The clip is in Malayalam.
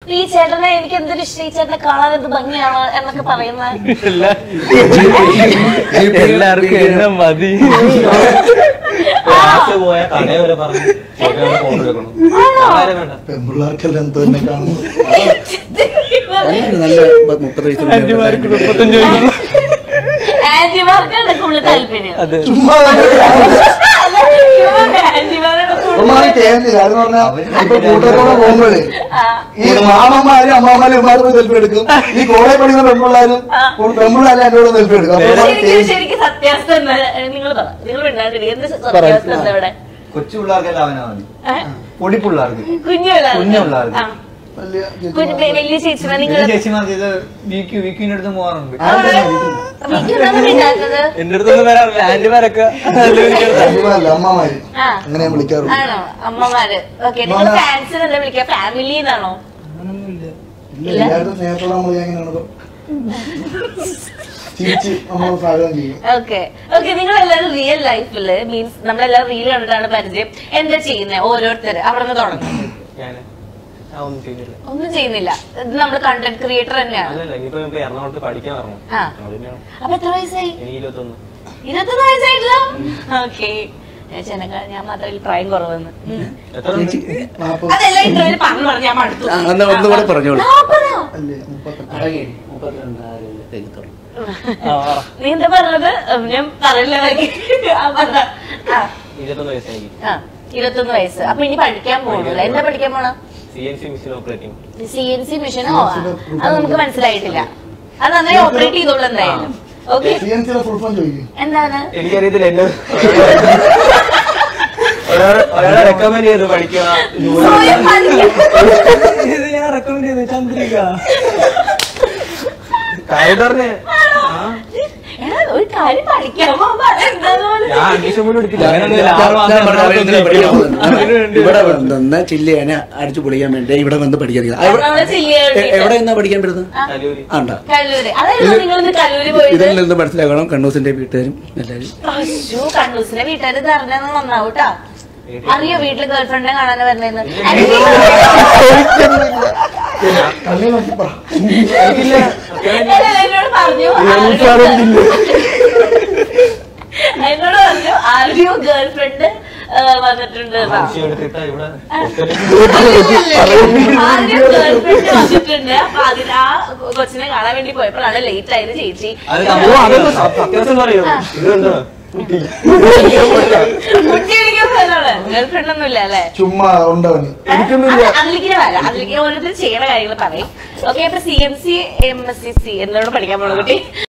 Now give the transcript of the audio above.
ഈ ചേട്ടനെ എനിക്ക് എന്തൊരു ഇഷ്ടം ഈ ചേട്ടനെ കാണാൻ എന്ത് ഭംഗിയാണ് എന്നൊക്കെ പറയുന്ന എല്ലാവർക്കും എന്നെ മതി ക്ലാസ് പോയ കടയെ വരെ പറഞ്ഞു ചേട്ടനോട് ഫോട്ടോ എടുക്കണം ആരെ വേണ്ട പെൺപിള്ളേർക്കെല്ലാം എന്തോ എന്നെ കാണുന്നു അങ്ങനെ നല്ല മുപ്പത് വയസ്സുള്ള അഞ്ചുമാർക്ക് മുപ്പത്തഞ്ച് വയസ്സുള്ള ആന്റിമാർക്കാണ് കൂടുതൽ താല്പര്യം അതെ ചുമ്മാ ആന്റിമാരാണ് കൂടുതൽ ഒന്നാമത് കേന്ദ്ര കാരണം പറഞ്ഞാൽ ഇപ്പൊ കൂട്ടത്തോടെ പോകുമ്പോഴേ ഈ മാമന്മാരും അമ്മമാരും ഇമാരും സെൽഫി എടുക്കും ഈ കോളേജ് പഠിക്കുന്ന പെൺപിള്ളേരും പെൺപിള്ളേരും എന്റെ കൂടെ സെൽഫി എടുക്കും അപ്പൊ ഒന്നാമത് ശരിക്കും കേന്ദ്ര- ശരിക്കും സത്യാവസ്ഥ എന്താ നിങ്ങൾ പറ നിങ്ങൾ ഉണ്ടാകട്ടെ എന്ത് സത്യാവസ്ഥ എന്താ ഇവിടെ കൊച്ചു പിള്ളേർക്കെല്ലാം അവനാ മതി ഏ? പൊടി പിള്ളേർക്ക് കുഞ്ഞു പിള്ളേർക്ക്. കുഞ്ഞു പിള്ളേർക്ക്. ആ. വലിയ കുഞ്ഞു വലിയ ചേച്ചിമാർ നിങ്ങൾ വലിയ ചേച്ചിമാർക്ക് ഇത് വീക്ക് വീക്കിന്റെ അടുത്ത് പോകാറുണ്ട് മിണ്ടാത്തത് എന്റെ അടുത്തൊന്നും വരാറില്ല ആന്റിമാരൊക്കെ പെൺപിള്ളേരല്ല, അമ്മമാര് ആ അങ്ങനെ ഞാൻ വിളിക്കാറുണ്ട് ആണോ അമ്മമാര് ഓക്കെ നിങ്ങൾ മോനെ- ഫാൻസിന് എന്താ വിളിക്കുക ഫാമിലി എന്നാണോ ഇല്ല എല്ലാവരും സ്നേഹത്തോടെ നമ്മൾ എങ്ങനെയാണ് തിരിച്ച് നമ്മൾ സ്വാഗതം ചെയ്യും ഓക്കെ ഓക്കെ നിങ്ങൾ എല്ലാവരും റിയൽ ലൈഫില് മീൻസ് നമ്മളെല്ലാവരും റീൽ കണ്ടിട്ടാണ് പരിചയം എന്താ ചെയ്യുന്നത് ഓരോരുത്തർ അവിടെ നിന്ന് തുടങ്ങും ഞാന് ആ ഒന്നും ചെയ്യുന്നില്ല ഒന്നും ചെയ്യുന്നില്ല ഇത് നമ്മൾ കണ്ടന്റ് ക്രിയേറ്റർ തന്നെയാണ് അല്ലല്ല ഇനിയിപ്പോ ഇപ്പൊ എറണാകുളത്ത് പഠിക്കാൻ പറഞ്ഞു ആ. അതിനാണ് അപ്പൊ എത്ര വയസ്സായി എനിക്ക് ഇരുപത്തൊന്ന് ഇരുപത്തൊന്ന് വയസ്സായിട്ടില്ല ഓക്കെ ചെനക്ക ഞാൻ മാത്രമല്ല പ്രായം കുറവെന്ന് ഉം. എത്ര ഉണ്ട്? നാപ്പത് അതെല്ലാം ഇന്റർവ്യൂല് പറഞ്ഞു പറഞ്ഞു ഞാൻ മടുത്തു ആ, എന്നാ ഒന്നുകൂടെ പറഞ്ഞോളൂ നാപ്പതോ? അല്ലേ മുപ്പത്തെട്ട് നീ എന്താ പറഞ്ഞത് ഉം, ഞാൻ പറയില്ല ആ, പറ. ആ, ഇരുപത്തൊന്ന് വയസ്സായി ആ, ഇരുപത്തൊന്ന് വയസ്സ് അപ്പൊ ഇനി പഠിക്കാൻ പോകണല്ലോ എന്താ പഠിക്കാൻ പോണ C N C machine operating C N C മിഷനോ അത് നമുക്ക് മനസ്സിലായിട്ടില്ല അത് നന്നായി ഓപ്പറേറ്റ് ചെയ്തോളൂ എന്തായാലും ഓക്കെ സി എൻ സിയുടെ ഫുൾ ഫോം ചോദിക്കും എന്താണ് എനിക്കറിയത്തില്ല എന്നെ ഒരാളെ ഒരാളെ റെക്കമെൻഡ് ചെയ്ത് പഠിക്കുക സ്വയം പഠിക്കാൻ ഇത് ഞാൻ റെക്കമെൻഡ് ചെയ്തു ചന്ദ്രിക കാര്യം പറഞ്ഞേ എടാ, ഒരു കാര്യം പഠിക്കാമോ പറ, എന്താന്ന് പോലും ഞാൻ അഡ്മിഷൻ പോലും എടുത്തില്ല അങ്ങനെയൊന്നുമില്ല. ആറ് മാസം ഞാൻ പറഞ്ഞ പോലെ എന്തിനാ പഠിക്കാൻ പോകുന്നത്? അതിന് വേണ്ടി ഇവിടെ വന്ന് ചില്ല് ചെയ്യാൻ അടിച്ചു പൊളിക്കാൻ വേണ്ടി ഇവിടെ വന്ന് പഠിക്കാൻ നമ്മള് ചില്ല് ചെയ്യാൻ വേണ്ടിയിട്ട്. എവിടെ നിന്നാ പഠിക്കാൻ പറ്റുന്നത് കല്ലൂരി ആ ഉണ്ടോ കല്ലൂര് അതായത് നിങ്ങൾ ഇന്ന് കല്ലൂര് പോയത് ഇതിൽ നിന്ന് മനസ്സിലാക്കണം കണ്ണൂസിന്റെ വീട്ടുകാരും എല്ലാവരും അശ്ശോ, കണ്ണൂസിനെ വീട്ടുകാര് തറഞ്ഞെന്ന് നന്നാവും കേട്ടാ അറിയോ വീട്ടില് ഗേൾഫ്രണ്ടിനെ കാണാൻ വരുന്നതെന്ന് കണ്ണി നോക്കി പറ എന്നോട് പറഞ്ഞു എന്നോട് പറഞ്ഞു ആരുടെയോ ഗേൾഫ്രണ്ട് വന്നിട്ടുണ്ട് എന്നാ. ആവശ്യം എടുത്തിട്ടാ ഇവിടെ ആരുടെയോ ഗേൾഫ്രണ്ട് വന്നിട്ടുണ്ട് അപ്പൊ അതിന് ആ കൊച്ചിനെ കാണാൻ വേണ്ടി പോയപ്പോഴാണ് ലേറ്റ് ആയത് ചേച്ചി അത് ഓ, അതൊക്കെ സ- സത്യാവസ്ഥ പറയോ ഇതുണ്ടോ കുട്ടി വിളിക്കാൻ പോയതാണ് ഗേൾഫ്രണ്ട് ഒന്നും ഇല്ല അല്ലേ ചുമ്മാ ഉണ്ടവന് അതിലേക്ക് വരാം അതിലേക്ക് ഓരോരുത്തർ ചെയ്യണ കാര്യങ്ങൾ പറയും ഓക്കെ അപ്പൊ C M C M S C C എന്നോട് പഠിക്കാൻ പോണ കുട്ടി